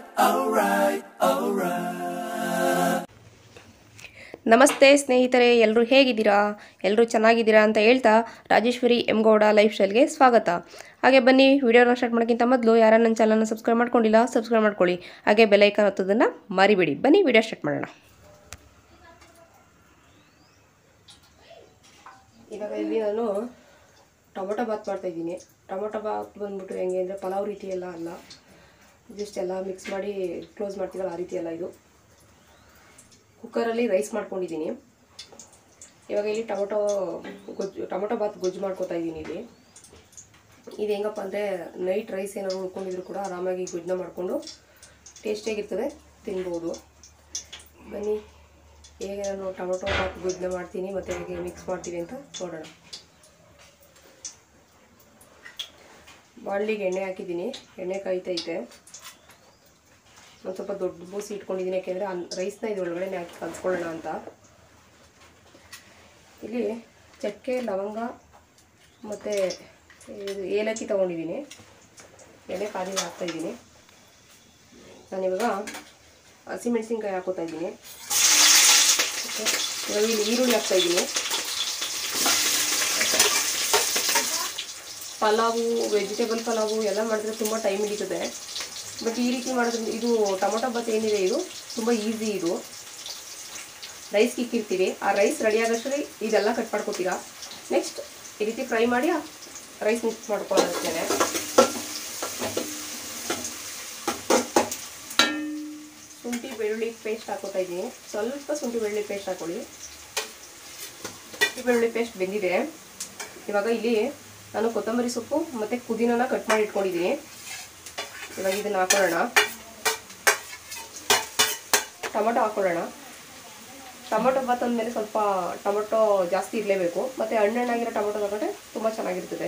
alright, alright, alright. ನಮಸ್ತೆ ಸ್ನೇಹಿತರೆ ಎಲ್ಲರೂ ಹೇಗಿದ್ದೀರಾ ಎಲ್ಲರೂ ಚೆನ್ನಾಗಿದ್ದೀರಾ ಅಂತ ಹೇಳ್ತಾ ರಾಜೇಶ್ವರಿ ಎಮ್ಗೌಡ ಲೈಫ್ ಸ್ಟೈಲ್ಗೆ ಸ್ವಾಗತ ಹಾಗೆ ಬನ್ನಿ ವಿಡಿಯೋನ ಸ್ಟಾರ್ಟ್ ಮಾಡೋಕ್ಕಿಂತ ಮೊದಲು ಯಾರ ನನ್ನ ಚಾನಲ್ನ ಸಬ್ಸ್ಕ್ರೈಬ್ ಮಾಡ್ಕೊಂಡಿಲ್ಲ ಸಬ್ಸ್ಕ್ರೈಬ್ ಮಾಡ್ಕೊಳ್ಳಿ ಹಾಗೆ ಬೆಲೈಕನ್ ಹತ್ತೋದನ್ನು ಮರಿಬೇಡಿ ಬನ್ನಿ ವಿಡಿಯೋ ಸ್ಟಾರ್ಟ್ ಮಾಡೋಣ ಇವಾಗ ಇಲ್ಲಿ ನಾನು ಟೊಮೊಟೊ ಬಾತ್ ಮಾಡ್ತಾಯಿದ್ದೀನಿ ಟೊಮೊಟೊ ಬಾತ್ ಬಂದ್ಬಿಟ್ಟು ಹೆಂಗೆ ಅಂದರೆ ಪಲಾವ್ ರೀತಿ ಎಲ್ಲ ಅಲ್ಲ ಜಸ್ಟ್ ಎಲ್ಲ ಮಿಕ್ಸ್ ಮಾಡಿ ಕ್ಲೋಸ್ ಮಾಡ್ತೀವಲ್ಲ ಆ ರೀತಿ ಅಲ್ಲ ಇದು ಕುಕ್ಕರಲ್ಲಿ ರೈಸ್ ಮಾಡ್ಕೊಂಡಿದ್ದೀನಿ ಇವಾಗ ಇಲ್ಲಿ ಟೊಮೊಟೊ ಗೊಜ್ಜು ಟೊಮೊಟೊ ಬಾತ್ ಗೊಜ್ಜು ಮಾಡ್ಕೊತಾ ಇದ್ದೀನಿ ಇಲ್ಲಿ ಇದು ಹೆಂಗಪ್ಪ ಅಂದರೆ ನೈಟ್ ರೈಸ್ ಏನಾದ್ರು ಉಳ್ಕೊಂಡಿದ್ರು ಕೂಡ ಆರಾಮಾಗಿ ಗೊಜ್ಜನ್ನ ಮಾಡಿಕೊಂಡು ಟೇಸ್ಟಿಯಾಗಿರ್ತದೆ ತಿನ್ಬೋದು ಬನ್ನಿ ಹೇಗೆ ನಾನು ಟೊಮೊಟೊ ಬಾತ್ ಗೊಜ್ಜನ್ನ ಮಾಡ್ತೀನಿ ಮತ್ತು ಹೇಗೆ ಮಿಕ್ಸ್ ಮಾಡ್ತೀನಿ ಅಂತ ನೋಡೋಣ ಬಾಣಲಿಗೆ ಎಣ್ಣೆ ಹಾಕಿದ್ದೀನಿ ಎಣ್ಣೆ ಕಾಯ್ತೈತೆ ಒಂದು ಸ್ವಲ್ಪ ದೊಡ್ಡ ಬೂಸಿ ಇಟ್ಕೊಂಡಿದ್ದೀನಿ ಯಾಕೆಂದರೆ ಅನ್ ರೈಸ್ನ ಇದು ಒಳಗಡೆ ಹಾಕಿ ಕಲಿಸ್ಕೊಳ್ಳೋಣ ಅಂತ ಇಲ್ಲಿ ಚಕ್ಕೆ ಲವಂಗ ಮತ್ತು ಇದು ಏಲಕ್ಕಿ ತೊಗೊಂಡಿದ್ದೀನಿ ಎಣ್ಣೆ ಕಾದಿಗೆ ಹಾಕ್ತಾಯಿದ್ದೀನಿ ನಾನಿವಾಗ ಹಸಿಮೆಣಸಿನ್ಕಾಯಿ ಹಾಕೋತಾ ಇದ್ದೀನಿ ಇವಾಗ ಇಲ್ಲಿ ಈರುಳ್ಳಿ ಹಾಕ್ತಾಯಿದ್ದೀನಿ ಪಲಾವು ವೆಜಿಟೇಬಲ್ ಪಲಾವು ಎಲ್ಲ ಮಾಡಿದ್ರೆ ತುಂಬ ಟೈಮ್ ಹಿಡಿತದೆ ಬಟ್ ಈ ರೀತಿ ಮಾಡೋದ್ರಿಂದ ಇದು ಟೊಮೊಟೊ ಬಾತ್ ಏನಿದೆ ಇದು ತುಂಬ ಈಸಿ ಇದು ರೈಸ್ಗೆ ಇಕ್ಕಿರ್ತೀವಿ ಆ ರೈಸ್ ರೆಡಿ ಆಗೋಷ್ಟರಲ್ಲಿ ಇದೆಲ್ಲ ಕಟ್ ಮಾಡ್ಕೊತೀರಾ ನೆಕ್ಸ್ಟ್ ಈ ರೀತಿ ಫ್ರೈ ಮಾಡಿ ರೈಸ್ ಮಿಕ್ಸ್ ಮಾಡ್ಕೊಳ್ಳೋದೇನೆ ಶುಂಠಿ ಬೆಳ್ಳುಳ್ಳಿ ಪೇಸ್ಟ್ ಹಾಕೋತಾ ಇದ್ದೀನಿ ಸ್ವಲ್ಪ ಶುಂಠಿ ಬೆಳ್ಳುಳ್ಳಿ ಪೇಸ್ಟ್ ಹಾಕೊಳ್ಳಿ ಶುಂಠಿ ಬೆಳ್ಳುಳ್ಳಿ ಪೇಸ್ಟ್ ಬೆಂದಿದೆ ಇವಾಗ ಇಲ್ಲಿ ನಾನು ಕೊತ್ತಂಬರಿ ಸೊಪ್ಪು ಮತ್ತು ಪುದೀನನ ಕಟ್ ಮಾಡಿ ಇಟ್ಕೊಂಡಿದ್ದೀನಿ ಇವಾಗ ಇದನ್ನು ಹಾಕೊಳ್ಳೋಣ ಟೊಮೊಟೊ ಹಾಕೊಳ್ಳೋಣ ಟೊಮೊಟೊ ಬಾತ್ ಅಂದಮೇಲೆ ಸ್ವಲ್ಪ ಟೊಮೊಟೊ ಜಾಸ್ತಿ ಇರಲೇಬೇಕು ಮತ್ತು ಹಣ್ಣಣ್ಣಾಗಿರೋ ಟೊಮೊಟೊ ತಗೊಂಡ್ರೆ ತುಂಬ ಚೆನ್ನಾಗಿರ್ತದೆ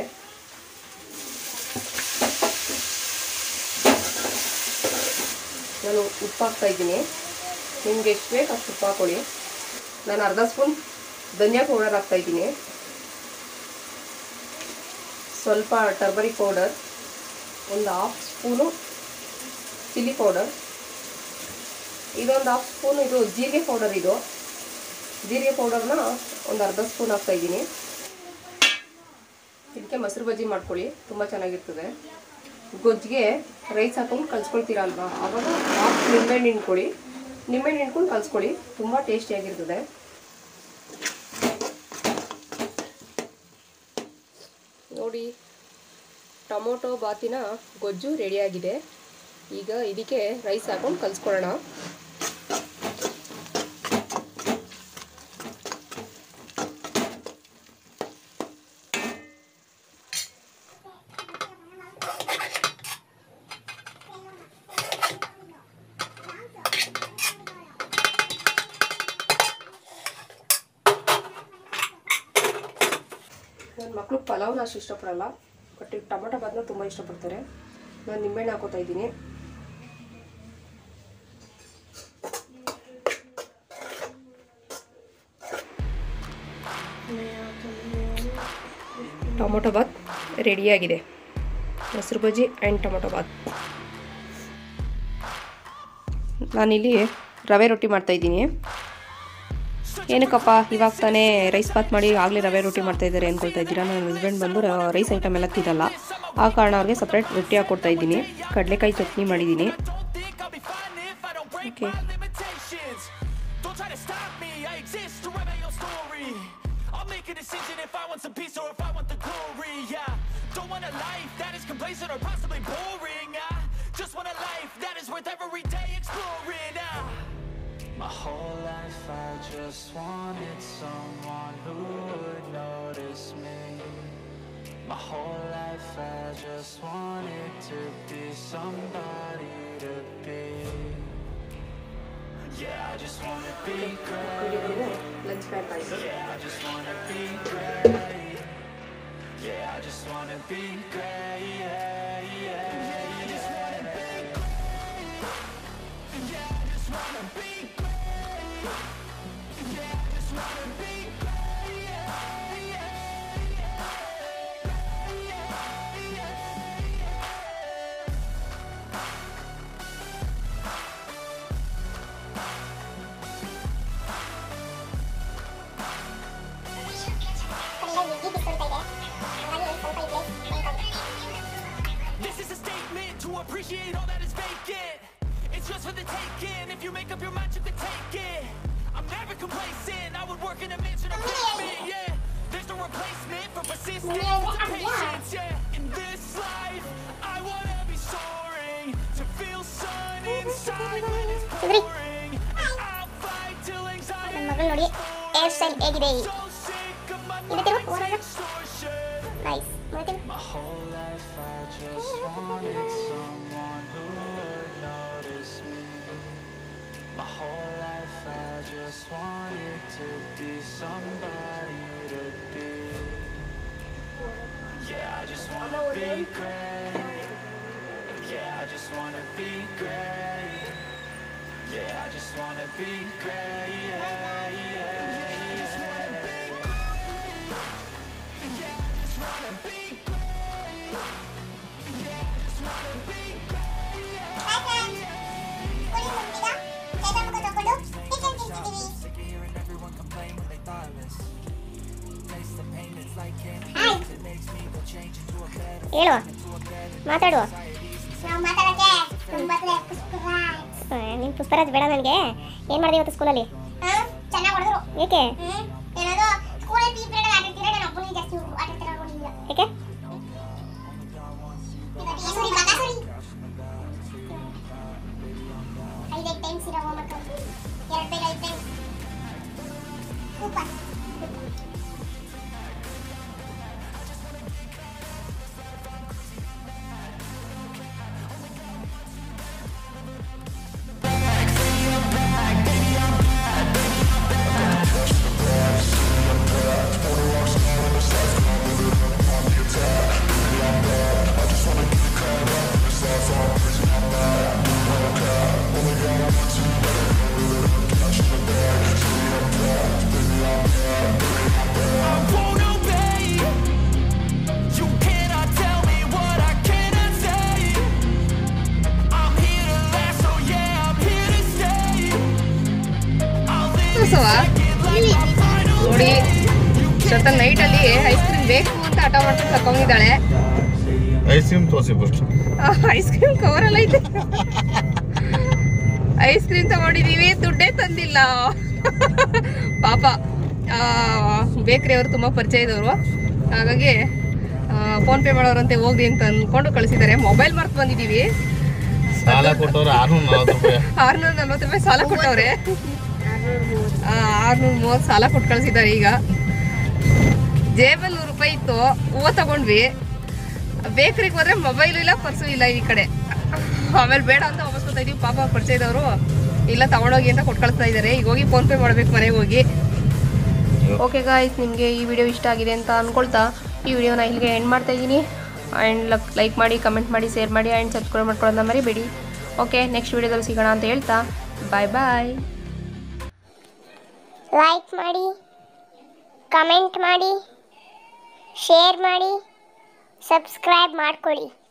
ನಾನು ಉಪ್ಪು ಹಾಕ್ತಾ ಇದ್ದೀನಿ ನಿಮ್ಗೆ ಎಷ್ಟು ಬೇಕು ಅಷ್ಟು ಉಪ್ಪು ಹಾಕೊಳ್ಳಿ ನಾನು ಅರ್ಧ ಸ್ಪೂನ್ ಧನಿಯಾ ಪೌಡರ್ ಹಾಕ್ತಾ ಇದ್ದೀನಿ ಸ್ವಲ್ಪ ಟರ್ಮರಿಕ್ ಪೌಡರ್ ಒಂದು ಹಾಫ್ ಸ್ಪೂನು ಚಿಲ್ಲಿ ಪೌಡರ್ ಇದೊಂದು ಹಾಫ್ ಸ್ಪೂನ್ ಇದು ಜೀರಿಗೆ ಪೌಡರ್ ಇದು ಜೀರಿಗೆ ಪೌಡರ್ನ ಒಂದು ಅರ್ಧ ಸ್ಪೂನ್ ಹಾಕ್ತಾಯಿದ್ದೀನಿ ಇದಕ್ಕೆ ಮೊಸರು ಬಜ್ಜಿ ಮಾಡ್ಕೊಳ್ಳಿ ತುಂಬ ಚೆನ್ನಾಗಿರ್ತದೆ ಗೊಜ್ಜಿಗೆ ರೈಸ್ ಹಾಕೊಂಡು ಕಲಿಸ್ಕೊಳ್ತೀರ ಅಲ್ವಾ ಆವಾಗ ಹಾಫ್ ನಿಂಬೆಹಣ್ಣು ಹಿಂಡ್ಕೊಳ್ಳಿ ನಿಂಬೆಹಣ್ಣು ಹಿಂಡ್ಕೊಂಡು ಕಲಿಸ್ಕೊಳ್ಳಿ ತುಂಬ ಟೇಸ್ಟಿಯಾಗಿರ್ತದೆ ನೋಡಿ ಟೊಮೊಟೊ ಬಾತಿನ ಗೊಜ್ಜು ರೆಡಿಯಾಗಿದೆ ಈಗ ಇದಕ್ಕೆ ರೈಸ್ ಹಾಕೊಂಡು ಕಲಿಸ್ಕೊಳ್ಳೋಣ ನನ್ನ ಮಕ್ಕಳು ಪಲಾವ್ನ ಅಷ್ಟು ಇಷ್ಟಪಡಲ್ಲ ಬಟ್ ಈ ಟೊಮೊಟೊ ಬಾತ್ನ ತುಂಬ ಇಷ್ಟಪಡ್ತಾರೆ ನಾನು ನಿಂಬೆಹಣ್ಣು ಹಾಕೋತಾ ಇದ್ದೀನಿ ಟೊಮೊಟೊ ಬಾತ್ ರೆಡಿಯಾಗಿದೆ ಮೊಸರು ಬಜ್ಜಿ ಆ್ಯಂಡ್ ಟೊಮೊಟೊ ಬಾತ್ ನಾನಿಲ್ಲಿ ರವೆ ರೊಟ್ಟಿ ಮಾಡ್ತಾಯಿದ್ದೀನಿ ಏನಕ್ಕಪ್ಪ ಇವಾಗ ತಾನೇ ರೈಸ್ ಬಾತ್ ಮಾಡಿ ಆಗಲೇ ರವೆ ರೊಟ್ಟಿ ಮಾಡ್ತಾ ಇದ್ದಾರೆ ಅಂದ್ಕೊಳ್ತಾ ಇದ್ದೀರಾ ನನ್ನ ಹಸ್ಬೆಂಡ್ ಬಂದು ರೈಸ್ ಐಟಮ್ ಎಲ್ಲ ತಿನ್ನಲ್ಲ ಆ ಕಾರಣ ಅವ್ರಿಗೆ ಸಪ್ರೇಟ್ ರೊಟ್ಟಿ ಹಾಕ್ಕೊಡ್ತಾ ಇದ್ದೀನಿ ಕಡಲೆಕಾಯಿ ಚಟ್ನಿ ಮಾಡಿದ್ದೀನಿ okay Don't try to stop me, I exist to write my own story. I'll make a decision if I want some peace or if I want the glory. Yeah, don't want a life that is complacent or possibly boring. I just want a life that is worth every day exploring. Ah. My whole life I just wanted someone who would notice me. My whole life I just wanted to be somebody to be. Yeah, I just wanna be great. Lunch pack ಆಯಿತು Yeah, I just wanna be great. Yeah, I just wanna be great. Yeah, yeah. I just wanna be great. Yeah, I just wanna be great. Yeah, I just wanna be great. Yeah, yeah, yeah, yeah, yeah. shit, all that is vacant. It's just for the taking. If you make up your mind, you can take it. I'm never complacent. I would work in a mansion or basement, yeah. There's no replacement for persistence and patience, yeah. In this life, I wanna be soaring to feel sun inside when it's pouring. I'll fight till anxiety ನನ್ನ ಮಗಳು ನೋಡಿ hair style ಹೇಗಿದೆ so sick of my ಇದು ತಿರು, mind's ಹೊರಗೆ. extortion. Nice ನೋಡ್ತೀನಿ My whole life I just wanted someone who would notice me. My whole life I just wanted to be somebody to be. Yeah, I just wanna be great. Yeah, I just wanna be great. Yeah, I just wanna be great. Yeah, yeah, yeah. Sick of hearing everyone complain when they thoughtless. Taste the pain, it's like candy. It makes me go change into a better, ಹೇಳು into a better ಮಾತಾಡು ನಾವು ಮಾತಾಡಕ್ಕೆ ತುಂಬಾ ಪುಷ್ಪರಾಜ್ ನೀನು ಪುಷ್ಪರಾಜ್ ಬೇಡ ನನಗೆ ಏನು ಮಾಡಿದೆ ಇವತ್ತು ಸ್ಕೂಲಲ್ಲಿ ಚೆನ್ನಾಗಿ ಹೊಡೆದ್ರು ಏಕೆ ಹ್ಮ್ ಏನದು ಸ್ಕೂಲಲ್ಲಿ ಪಿ ಪೀರಿಯಡ್ ಆಡಿರ್ತೀರ ನಾನು ಒಬ್ಬನಿಗೆ ಜಾಸ್ತಿ ಆಡಿರ್ತೀರ ನೋಡಿಲ್ಲ ಏಕೆ ಬಗಾಸುರಿ ಬಗಾಸುರಿ ಐದೈದು ಟೈಮ್ಸ್ ಇರೋ ಹೋಮ್ವರ್ಕ್ ಎರಡು ಬೇಗ ಐದು times super I won't obey. You cannot tell me what I cannot say. I'm here to last, so yeah, I'm here to stay. I'll live this ಹೊಸವಾ? second like my final ನೋಡಿ day. Shraddha ನೈಟಲ್ಲಿ ice cream ಬೇಕು ಅಂತ ಹಠ ಮಾಡ್ಕೊಂಡು ತಗೊಂಡಿದ್ದಾಳೆ ice cream ತೋರಿಸಿ first ice cream ಕವರಲ್ಲಿ ಐತೆ ಐಸ್ ಕ್ರೀಮ್ ತಗೊಂಡಿದೀವಿ ದುಡ್ಡೇ ತಂದಿಲ್ಲ ಪಾಪ ಬೇಕ್ರಿ ಅವರು ತುಂಬ ಪರಿಚಯ ಇದ್ದವರು ಹಾಗಾಗಿ ಫೋನ್ ಪೇ ಮಾಡೋರಂತೆ ಹೋಗಿ ಅಂತ ಅಂದ್ಕೊಂಡು ಕಳಿಸಿದ್ದಾರೆ ಮೊಬೈಲ್ ಮರ್ತು ಬಂದಿದ್ದೀವಿ ಸಾಲ ಕೊಟ್ಟವ್ರು ಆರ್ನೂರ ನಲ್ವತ್ತು ರೂಪಾಯಿ ಆರ್ನೂರ ನಲ್ವತ್ತು ರೂಪಾಯಿ ಸಾಲ ಕೊಟ್ಟವ್ರೆ ಆರ್ನೂರ ಮೂವತ್ತು ಸಾಲ ಕೊಟ್ಟು ಕಳಿಸಿದ್ದಾರೆ ಈಗ ಜೇಬಲ್ಲಿ ನೂರು ರೂಪಾಯಿ ಇತ್ತು ಹೂವು ತಗೊಂಡ್ವಿ ಬೇಕ್ರಿಗೆ ಹೋದ್ರೆ ಮೊಬೈಲು ಇಲ್ಲ ಪರ್ಸು ಇಲ್ಲ ಈ ಕಡೆ ಆಮೇಲೆ ಬೇಡ ಅಂತ ವಾಪಸ್ ಬರ್ತಾ ಇದೀವಿ ಪಾಪ ಪರಿಚಯ ಇದ್ದವರು ಇಲ್ಲ ತಗೊಂಡೋಗಿ ಅಂತ ಕೊಟ್ಟು ಕಳಿಸ್ತಾ ಇದ್ದಾರೆ ಈಗ ಹೋಗಿ ಫೋನ್ ಪೇ ಮಾಡ್ಬೇಕು ಮನೆಗೆ ಹೋಗಿ ಓಕೆ ಗಾಯ್ಸ್ ನಿಮಗೆ ಈ ವಿಡಿಯೋ ಇಷ್ಟ ಆಗಿದೆ ಅಂತ ಅಂದ್ಕೊಳ್ತಾ ಈ ವಿಡಿಯೋನ ಇಲ್ಲಿಗೆ ಎಂಡ್ ಮಾಡ್ತಾ ಇದ್ದೀನಿ ಆ್ಯಂಡ್ ಲೈಕ್ ಮಾಡಿ ಕಮೆಂಟ್ ಮಾಡಿ ಶೇರ್ ಮಾಡಿ ಆ್ಯಂಡ್ ಸಬ್ಸ್ಕ್ರೈಬ್ ಮಾಡ್ಕೊಳ್ಳೋದನ್ನ ಮರಿಬೇಡಿ ಓಕೆ ನೆಕ್ಸ್ಟ್ ವಿಡಿಯೋದಲ್ಲಿ ಸಿಗೋಣ ಅಂತ ಹೇಳ್ತಾ ಬಾಯ್ ಬಾಯ್ ಲೈಕ್ ಮಾಡಿ ಕಮೆಂಟ್ ಮಾಡಿ ಶೇರ್ ಮಾಡಿ ಸಬ್ಸ್ಕ್ರೈಬ್ ಮಾಡ್ಕೊಳ್ಳಿ